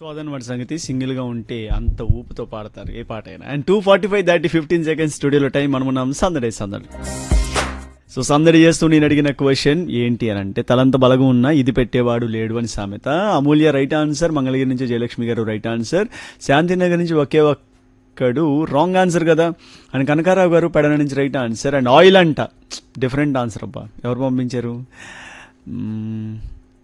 So అదనమాట సంగతి single గా ఉంటే అంత ఊపుతో పాడతారు ఏ పాట అయినా అండ్ టూ ఫార్టీ ఫైవ్ దాటి ఫిఫ్టీన్ సెకండ్స్ స్టూడియోలో టైం మనం ఉన్నాం సందడి సందడి సో సందడి చేస్తూ నేను అడిగిన క్వశ్చన్ ఏంటి అని అంటే తలంత బలగం ఉన్నా ఇది పెట్టేవాడు లేడు అని సామెత అమూల్య రైట్ ఆన్సర్ మంగళగిరి నుంచి జయలక్ష్మి గారు రైట్ ఆన్సర్ శాంతినగర్ నుంచి ఒకే ఒక్కడు రాంగ్ ఆన్సర్ కదా అండ్ కనకారావు గారు పెడన నుంచి రైట్ ఆన్సర్ అండ్ ఆయిల్ అంట డిఫరెంట్ ఆన్సర్ అబ్బా ఎవరు పంపించారు మ్మ్.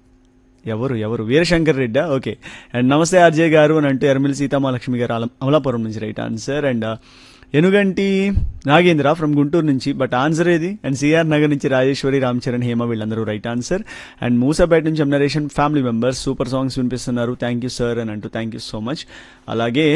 ఎవరు ఎవరు వీరశంకర్ రెడ్డా ఓకే అండ్ నమస్తే ఆర్జే గారు అని అంటూ ఎర్మిల్ సీతామహాలక్ష్మి గారు అల- అమలాపురం నుంచి right answer and Enuganti Nagendra from Guntur నుంచి బట్ ఆన్సర్ ఏది అండ్ సిఆర్ నగర్ నుంచి రాజేశ్వరి రామ్ చరణ్ హేమ వీళ్ళందరూ రైట్ ఆన్సర్ అండ్ మూసాపేట నుంచి ఎమ్నరేషన్ ఫ్యామిలీ మెంబర్స్ సూపర్ సాంగ్స్ వినిపిస్తున్నారు థ్యాంక్ యూ సార్ అని అంటూ థ్యాంక్ యూ సో మచ్ అలాగే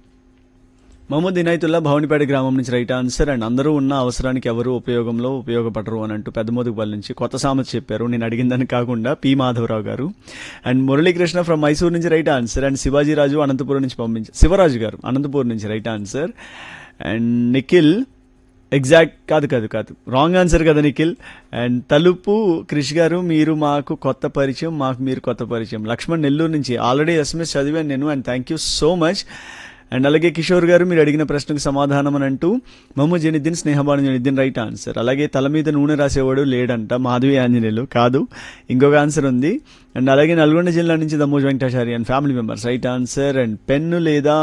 మహమ్మద్ ఇనాయతుల్లా భవనిపేట గ్రామం నుంచి రైట్ ఆన్సర్ అండ్ అందరూ ఉన్న అవసరానికి ఎవరు ఉపయోగంలో ఉపయోగపడరు అని అంటూ పెద్దమోదుగుపల్లి నుంచి కొత్త సామెత చెప్పారు నేను అడిగిందని కాకుండా పి మాధవరావు గారు అండ్ మురళీకృష్ణ ఫ్రమ్ మైసూర్ నుంచి right answer and Shivajiraju Anantapur నుంచి పంపించారు శివరాజు గారు అనంతపురం నుంచి right answer and Nikhil exact కాదు కాదు కాదు రాంగ్ ఆన్సర్ కదా నిఖిల్ అండ్ తలుపు క్రిష్ గారు మీరు మాకు కొత్త పరిచయం మాకు మీరు కొత్త పరిచయం లక్ష్మణ్ నెల్లూరు నుంచి ఆల్రెడీ ఎస్ఎంఎస్ చదివాను నేను and thank you so much and అలాగే కిషోర్ గారు మీరు అడిగిన ప్రశ్నకు సమాధానం అని అంటూ మమ్మ జనిద్దిన్ స్నేహబాను జనిద్దిన్ రైట్ ఆన్సర్ అలాగే తల మీద నూనె రాసేవాడు లేడంట మాధవి ఆంజనేయులు కాదు ఇంకొక ఆన్సర్ ఉంది అండ్ అలాగే నల్గొండ జిల్లా నుంచి Dammoj Venkatachari and family members right answer and pen లేదా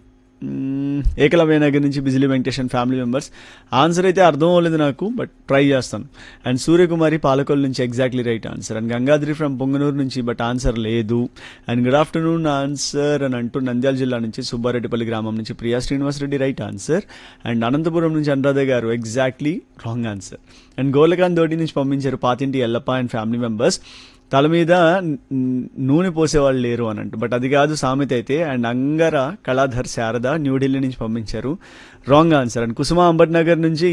మ్మ్, ఏకలవ్య నగర్ నుంచి Bijili Venkateshan family members answer అయితే అర్థం అవ్వలేదు నాకు బట్ ట్రై చేస్తాను అండ్ సూర్యకుమారి పాలకొల్ నుంచి exactly right answer and Gangadri from Ponganur నుంచి బట్ ఆన్సర్ లేదు అండ్ గుడ్ ఆఫ్టర్నూన్ ఆన్సర్ అని అంటూ నంద్యాల జిల్లా నుంచి సుబ్బారెడ్డిపల్లి గ్రామం నుంచి Priya Srinivas Reddy right answer and Anantapur నుంచి అనురాధ గారు ఎగ్జాక్ట్లీ రాంగ్ ఆన్సర్ అండ్ గోలకాంత్ దోటి నుంచి పంపించారు Pathinti Yellappa and family members తల మీద న్- నూనె పోసేవాళ్ళు లేరు అని అంటూ బట్ అది కాదు సామెత అయితే అండ్ అంగర కళాధర్ శారద న్యూఢిల్లీ నుంచి పంపించారు wrong answer and Kusuma Ambat Nagar నుంచి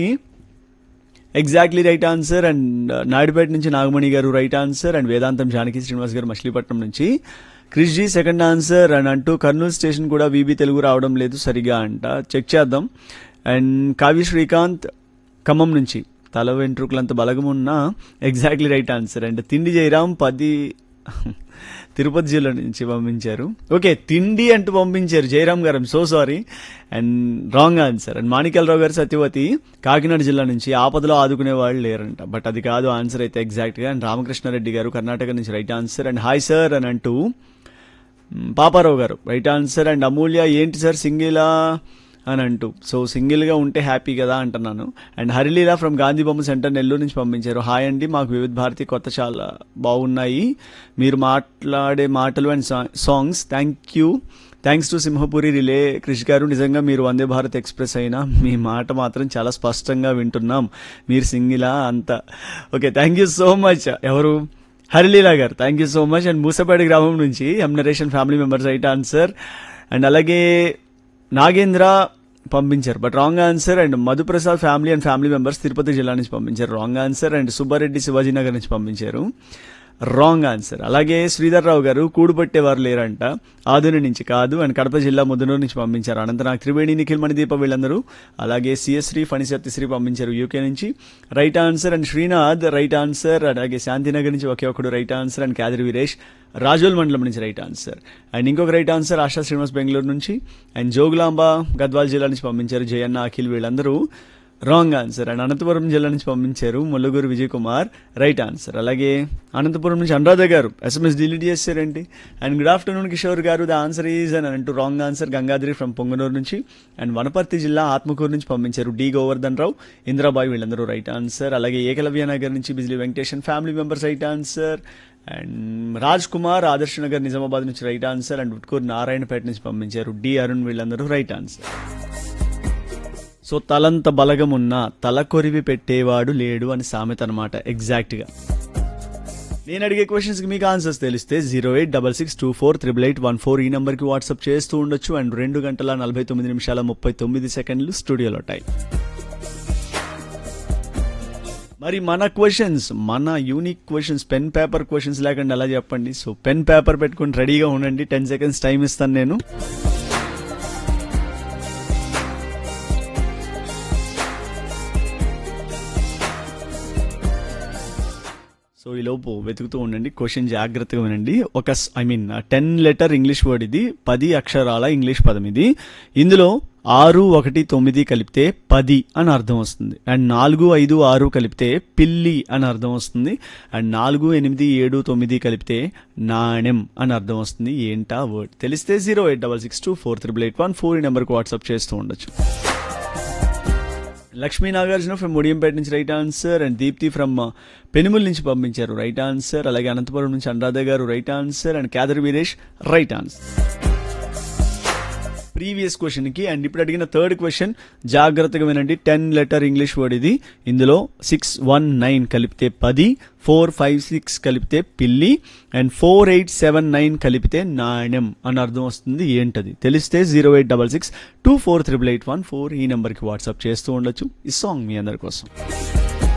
exactly right answer and Naidupeta నుంచి నాగమణి గారు రైట్ ఆన్సర్ అండ్ వేదాంతం జానకి శ్రీనివాస్ గారు మచిలీపట్నం నుంచి Krish G second answer and అంటూ కర్నూలు స్టేషన్ కూడా వీబీ తెలుగు రావడం లేదు సరిగా అంట చెక్ చేద్దాం అండ్ కావ్య శ్రీకాంత్ ఖమ్మం నుంచి తల వెంట్రుకలంత బలగం ఉన్నా ఎగ్జాక్ట్లీ రైట్ ఆన్సర్ అండ్ తిండి జయరాం పది తిరుపతి జిల్లా నుంచి పంపించారు ఓకే తిండి అంటూ పంపించారు జయరాం గారు so sorry and wrong answer and Manikyalarao గారు సత్యవతి కాకినాడ జిల్లా నుంచి ఆపదలో ఆదుకునే వాళ్ళు లేరంట బట్ అది కాదు ఆన్సర్ అయితే ఎగ్జాక్ట్గా అండ్ రామకృష్ణారెడ్డి గారు కర్ణాటక నుంచి right answer and hi sir అని అంటూ మ్, పాపారావు గారు రైట్ ఆన్సర్ అండ్ అమూల్య ఏంటి సార్ సింగిలా అని అంటూ సో సింగిల్గా ఉంటే హ్యాపీ కదా అంటున్నాను అండ్ హరిలీలా ఫ్రమ్ గాంధీ బొమ్మ సెంటర్ నెల్లూరు నుంచి పంపించారు హాయ్ అండి మాకు వివిధ భారతి కొత్త చాలా బాగున్నాయి మీరు మాట్లాడే మాటలు and songs thank you thanks to Simhapuri రిలే క్రిష్ గారు నిజంగా మీరు వందే భారత్ ఎక్స్ప్రెస్ అయినా మీ మాట మాత్రం చాలా స్పష్టంగా వింటున్నాం మీరు సింగిలా అంత okay thank you so much ఎవరు హరిలీలా గారు thank you so much and Musapeta గ్రామం నుంచి M Naresh family members right answer and అలాగే నాగేంద్ర పంపించారు but wrong answer and Madhuprasad family and family members Tirupati జిల్లా నుంచి పంపించారు wrong answer and Subbareddy Shivajinagar నుంచి పంపించారు రాంగ్ ఆన్సర్ అలాగే శ్రీధర్ రావు గారు కూడు పట్టేవారు లేరంట ఆదుని నుంచి కాదు అండ్ కడప జిల్లా ముద్దనూరు నుంచి పంపించారు అనంతరం త్రివేణి నిఖిల్ మణిదీప వీళ్ళందరూ అలాగే సిఎస్శ్రీ ఫణిసత్యశ్రీ పంపించారు యూకే నుంచి right answer and Srinath right answer అలాగే శాంతినగర్ నుంచి ఒకే ఒకడు right answer and Kadiri Veeresh Razole మండలం నుంచి రైట్ ఆన్సర్ అండ్ ఇంకొక రైట్ ఆన్సర్ ఆశా శ్రీనివాస్ బెంగళూరు నుంచి అండ్ జోగులాంబ గద్వాల్ జిల్లా నుంచి పంపించారు జయన్న అఖిల్ వీళ్ళందరూ రాంగ్ ఆన్సర్ అండ్ అనంతపురం జిల్లా నుంచి పంపించారు ముల్లగూరు విజయ్ కుమార్ రైట్ ఆన్సర్ అలాగే అనంతపురం నుంచి అనురాధ గారు ఎస్ఎంఎస్ డిలీట్ చేశారేంటి అండ్ గుడ్ ఆఫ్టర్నూన్ కిషోర్ గారు ద ఆన్సర్ ఈజ్ అని అంటూ wrong answer Gangadri from Ponganur నుంచి అండ్ వనపర్తి జిల్లా ఆత్మకూరు నుంచి పంపించారు డి గోవర్ధన్ రావు ఇంద్రాబాయ్ వీళ్ళందరూ రైట్ ఆన్సర్ అలాగే ఏకలవ్య నగర్ నుంచి Bijili Venkateshan family members right answer and Raj Kumar Adarsh Nagar Nizamabad నుంచి right answer and Utkur Narayanpet నుంచి పంపించారు డి అరుణ్ వీళ్ళందరూ రైట్ ఆన్సర్ సో తలంత బలగం ఉన్నా తల కొరివి పెట్టేవాడు లేడు అని సామెత అనమాట ఎగ్జాక్ట్గా నేను అడిగే క్వశ్చన్స్కి మీకు ఆన్సర్స్ తెలిస్తే zero eight double six two four triple eight one four ఈ నెంబర్కి వాట్సాప్ చేస్తూ ఉండొచ్చు అండ్ రెండు గంటల నలభై తొమ్మిది నిమిషాల ముప్పై తొమ్మిది సెకండ్లు స్టూడియోలో టైం మరి మన క్వశ్చన్స్ మన unique questions pen paper questions లేకుండా ఎలా చెప్పండి సో పెన్ పేపర్ పెట్టుకుని రెడీగా ఉండండి టెన్ సెకండ్స్ టైం ఇస్తాను నేను సో ఈలోపు వెతుకుతూ ఉండండి క్వశ్చన్ జాగ్రత్తగా వినండి ఒక I mean ten letter English word ఇది పది అక్షరాల ఇంగ్లీష్ పదం ఇది ఇందులో ఆరు ఒకటి తొమ్మిది కలిపితే పది అని అర్థం వస్తుంది అండ్ నాలుగు ఐదు ఆరు కలిపితే పిల్లి అని అర్థం వస్తుంది అండ్ నాలుగు ఎనిమిది ఏడు తొమ్మిది కలిపితే నాణెం అని అర్థం వస్తుంది ఏంటా వర్డ్ తెలిస్తే zero eight double six two four triple eight one four ఈ నెంబర్కి వాట్సాప్ చేస్తూ ఉండొచ్చు లక్ష్మీ నాగార్జున ఫ్రమ్ ముడియంపేట నుంచి right answer and Deepti from Penumul నుంచి పంపించారు రైట్ ఆన్సర్ అలాగే అనంతపురం నుంచి అనురాధ గారు right answer and Kedar Veeresh right answer previous question కి అండ్ ఇప్పుడు అడిగిన థర్డ్ క్వశ్చన్ జాగ్రత్తగా వినండి టెన్ లెటర్ ఇంగ్లీష్ వర్డ్ ఇది ఇందులో సిక్స్ వన్ నైన్ కలిపితే పది ఫోర్ ఫైవ్ సిక్స్ కలిపితే పిల్లి and four eight seven nine కలిపితే నాణ్యం అని అర్థం వస్తుంది ఏంటది తెలిస్తే zero eight double six two four triple eight one four ఈ నెంబర్కి వాట్సాప్ చేస్తూ ఉండొచ్చు ఈ సాంగ్ మీ అందరి కోసం